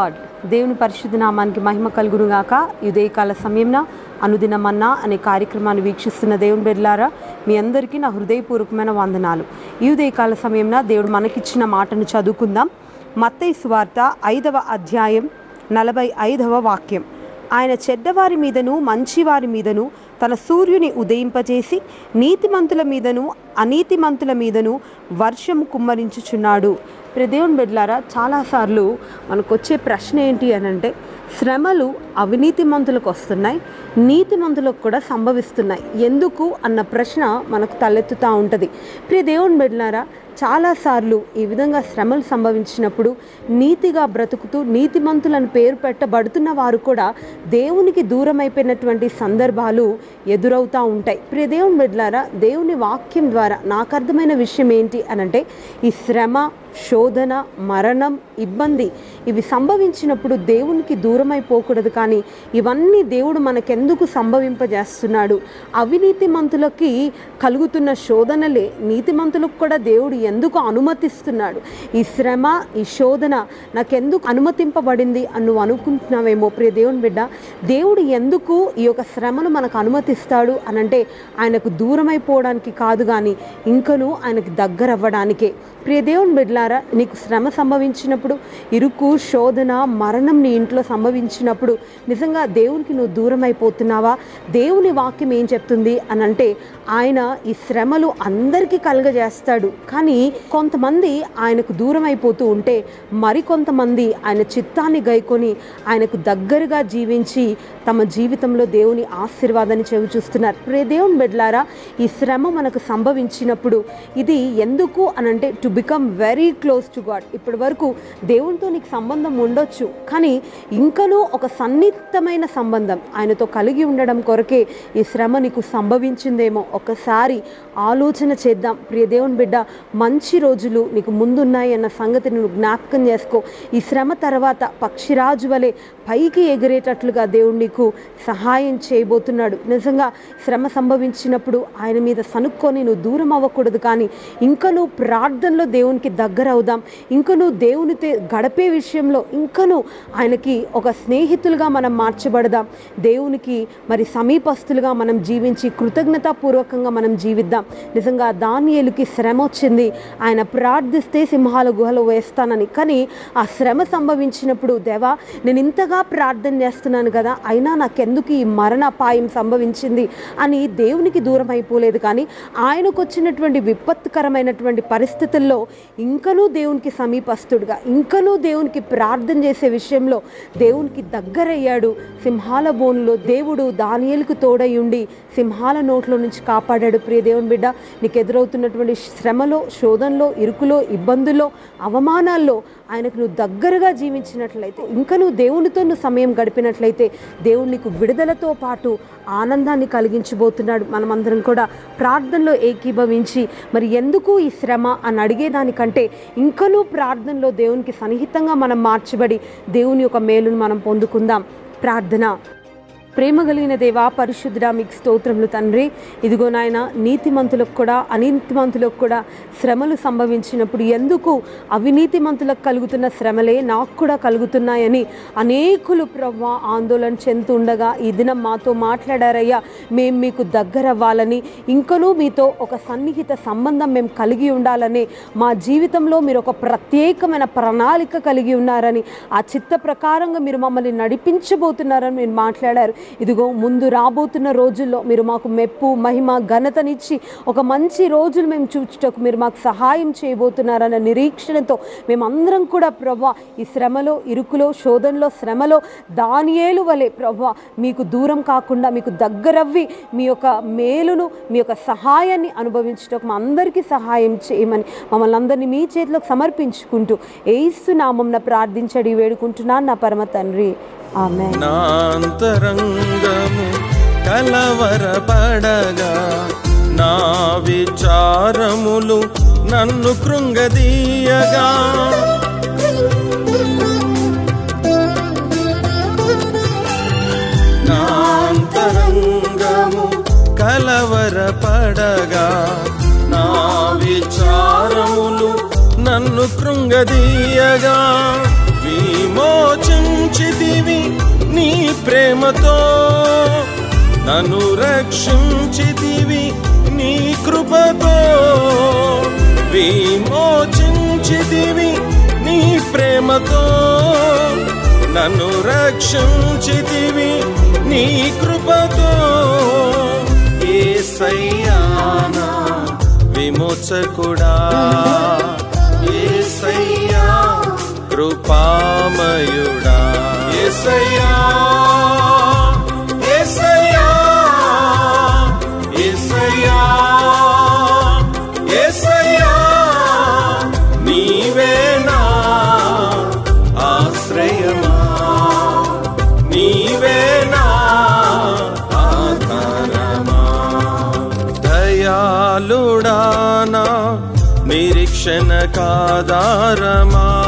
lord దేవుని పరిశుద్ధ నామానికి మహిమ కలుగునుగాక ఉదయకాల సమయంన అనుదినమన్నా అనే కార్యక్రమాన్ని వీక్షిస్తున్న దేవుని బిడ్డలారా మీ అందరికీ నా హృదయపూర్వకమైన వందనాలు ఈ ఉదయకాల సమయంన దేవుడు మనకిచ్చిన మాటను చదువుకుందాం మత్తయి సువార్త ఐదవ అధ్యాయం నలభై ఐదవ వాక్యం ఆయన చెడ్డవారి మీదను మంచివారి మీదను తన సూర్యుని ఉదయింపజేసి నీతిమంతుల మీదను అనీతిమంతుల మీదను వర్షము కుమ్మరించుచున్నాడు ప్రియ దేవుని బిడ్డలారా చాలాసార్లు మనకు వచ్చే ప్రశ్న ఏంటి అని అంటే శ్రమలు అవినీతిమంతులకు వస్తున్నాయి నీతిమంతులకు కూడా సంభవిస్తున్నాయి ఎందుకు అన్న ప్రశ్న మనకు తలెత్తుతూ ఉంటుంది ప్రియ దేవుని బిడ్డలారా చాలాసార్లు ఈ విధంగా శ్రమలు సంభవించినప్పుడు నీతిగా బ్రతుకుతూ నీతిమంతులను పేరు పెట్టబడుతున్న వారు కూడా దేవునికి దూరం అయిపోయినటువంటి సందర్భాలు ఎదురవుతూ ఉంటాయి ప్రియ దేవుని బిడ్డలారా దేవుని వాక్యం ద్వారా నాకు అర్థమైన విషయం ఏంటి అనంటే ఈ శ్రమ శోధన మరణం ఇబ్బంది ఇవి సంభవించినప్పుడు దేవునికి దూరం అయిపోకూడదు కానీ ఇవన్నీ దేవుడు మనకెందుకు సంభవింపజేస్తున్నాడు అవినీతిమంతులకి కలుగుతున్న శోధనలే నీతిమంతులకు కూడా దేవుడు ఎందుకు అనుమతిస్తున్నాడు ఈ శ్రమ ఈ శోధన నాకెందుకు అనుమతింపబడింది అని నువ్వు అనుకుంటున్నావేమో ప్రియ దేవుని బిడ్డ దేవుడు ఎందుకు ఈ యొక్క శ్రమను మనకు అనుమతిస్తాడు అనంటే ఆయనకు దూరం అయిపోవడానికి కాదు కానీ ఇంకను ఆయనకు దగ్గర అవ్వడానికే ప్రియ దేవుని బిడ్డలారా నీకు శ్రమ సంభవించినప్పుడు ఇరుకు శోధన మరణం నీ ఇంట్లో సంభవించినప్పుడు నిజంగా దేవునికి నువ్వు దూరం అయిపోతున్నావా దేవుని వాక్యం ఏం చెప్తుంది అని అంటే ఆయన ఈ శ్రమలు అందరికీ కలగజేస్తాడు కానీ కొంతమంది ఆయనకు దూరం అయిపోతూ ఉంటే మరికొంతమంది ఆయన చిత్తాన్ని గైకొని ఆయనకు దగ్గరగా జీవించి తమ జీవితంలో దేవుని ఆశీర్వాదాన్ని చెవి చూస్తున్నారు ప్రియ దేవుని బిడ్డలారా ఈ శ్రమ మనకు సంభవించినప్పుడు ఇది ఎందుకు అనంటే to become very close to God ఇప్పటి వరకు దేవునితో నీకు సంబంధం ఉండొచ్చు కానీ ఇంకనూ ఒక సన్నిహితమైన సంబంధం ఆయనతో కలిగి ఉండడం కొరకే ఈ శ్రమ నీకు సంభవించిందేమో ఒకసారి ఆలోచన చేద్దాం ప్రియ దేవుని బిడ్డ మంచి రోజులు నీకు ముందున్నాయి అన్న సంగతిని నువ్వు జ్ఞాపకం చేసుకో ఈ శ్రమ తర్వాత పక్షిరాజు వలె పైకి ఎగిరేటట్లుగా దేవుడు నీకు సహాయం చేయబోతున్నాడు నిజంగా శ్రమ సంభవించినప్పుడు ఆయన మీద సనుక్కొని నువ్వు దూరం అవ్వకూడదు కానీ ఇంకా నువ్వు ప్రార్థనలో దేవునికి దగ్గర అవుదాం ఇంకా నువ్వు దేవునితో గడిపే విషయంలో ఇంకను ఆయనకి ఒక స్నేహితులుగా మనం మార్చబడదాం దేవునికి మరి సమీపస్తులుగా మనం జీవించి కృతజ్ఞతాపూర్వకంగా మనం జీవిద్దాం నిజంగా దానియేలుకి శ్రమ వచ్చింది ఆయన ప్రార్థిస్తే సింహాల గుహలో వేస్తానని కానీ ఆ శ్రమ సంభవించినప్పుడు దేవా నేను ఇంతగా ప్రార్థన చేస్తున్నాను కదా అయినా నాకెందుకు ఈ మరణాపాయం సంభవించింది అని దేవునికి దూరం అయిపోలేదు కానీ ఆయనకు వచ్చినటువంటి విపత్కరమైనటువంటి పరిస్థితుల్లో ఇంకనూ దేవునికి సమీపస్తుడుగా ఇంకనూ దేవునికి ప్రార్థన చేసే విషయంలో దేవునికి దగ్గరయ్యాడు సింహాల బోన్లో దేవుడు దానియేలుకు తోడై ఉండి సింహాల నోట్లో నుంచి కాపాడాడు ప్రియ దేవుని బిడ్డ నీకు ఎదురవుతున్నటువంటి శ్రమలో శోధనలో ఇరుకులో ఇబ్బందుల్లో అవమానాల్లో ఆయనకు నువ్వు దగ్గరగా జీవించినట్లయితే ఇంకా నువ్వు దేవునితో నువ్వు సమయం గడిపినట్లయితే దేవుడు నీకు విడుదలతో పాటు ఆనందాన్ని కలిగించబోతున్నాడు మనమందరం కూడా ప్రార్థనలో ఏకీభవించి మరి ఎందుకు ఈ శ్రమ అని అడిగేదానికంటే ఇంకనూ ప్రార్థనలో దేవునికి సన్నిహితంగా మనం మార్చబడి దేవుని యొక్క మేలును మనం పొందుకుందాం ప్రార్థన ప్రేమ కలిగిన దేవా పరిశుద్ధుడా మీకు స్తోత్రములు తండ్రి ఇదిగో నాయన నీతిమంతులకు కూడా అనీతిమంతులకు కూడా శ్రమలు సంభవించినప్పుడు ఎందుకు అవినీతిమంతులకు కలుగుతున్న శ్రమలే నాకు కూడా కలుగుతున్నాయని అనేకులు ప్రవ్వ ఆందోళన చెందుతుండగా ఈ దినం మాతో మాట్లాడారయ్యా మేము మీకు దగ్గర అవ్వాలని ఇంకనూ మీతో ఒక సన్నిహిత సంబంధం మేము కలిగి ఉండాలని మా జీవితంలో మీరు ఒక ప్రత్యేకమైన ప్రణాళిక కలిగి ఉన్నారని ఆ చిత్త ప్రకారంగా మీరు మమ్మల్ని నడిపించబోతున్నారని మీరు మాట్లాడారు ఇదిగో ముందు రాబోతున్న రోజుల్లో మీరు మాకు మెప్పు మహిమ ఘనతనిచ్చి ఒక మంచి రోజులు మేము చూచుటకు మీరు మాకు సహాయం చేయబోతున్నారన్న నిరీక్షణతో మేమందరం కూడా ప్రభా ఈ శ్రమలో ఇరుకులో శోధనలో శ్రమలో దానియేలు వలె ప్రభా మీకు దూరం కాకుండా మీకు దగ్గరవ్వి మీ యొక్క మేలును మీ యొక్క సహాయాన్ని అనుభవించటకు మా అందరికీ సహాయం చేయమని మమ్మల్ని అందరినీ మీ చేతిలోకి సమర్పించుకుంటూ ఏసు నామంన ప్రార్థించడి వేడుకుంటున్నాను నా పరమ తండ్రి ఆమె నాంతరంగము కలవరపడగా నా విచారములు నన్ను కృంగదీయగా నాంతరంగము కలవరపడగా నా విచారములు నన్ను కృంగదీయగా విమోచించితివి నీ ప్రేమతో నన్ను రక్షించితివి నీ కృపతో విమోచించితివి నీ ప్రేమతో నన్ను రక్షించితివి నీ కృపతో ఏసయ్యానా విమోచకుడా ఏసయ్యా కృపామయుడా ఏసయ్యా ఏసయ్యా ఏసయ్యా ఏసయ్యా నీవేనా ఆశ్రయమా నీవేనా ఆధారమా దయాళుడానా నిరీక్షణ కాదారమా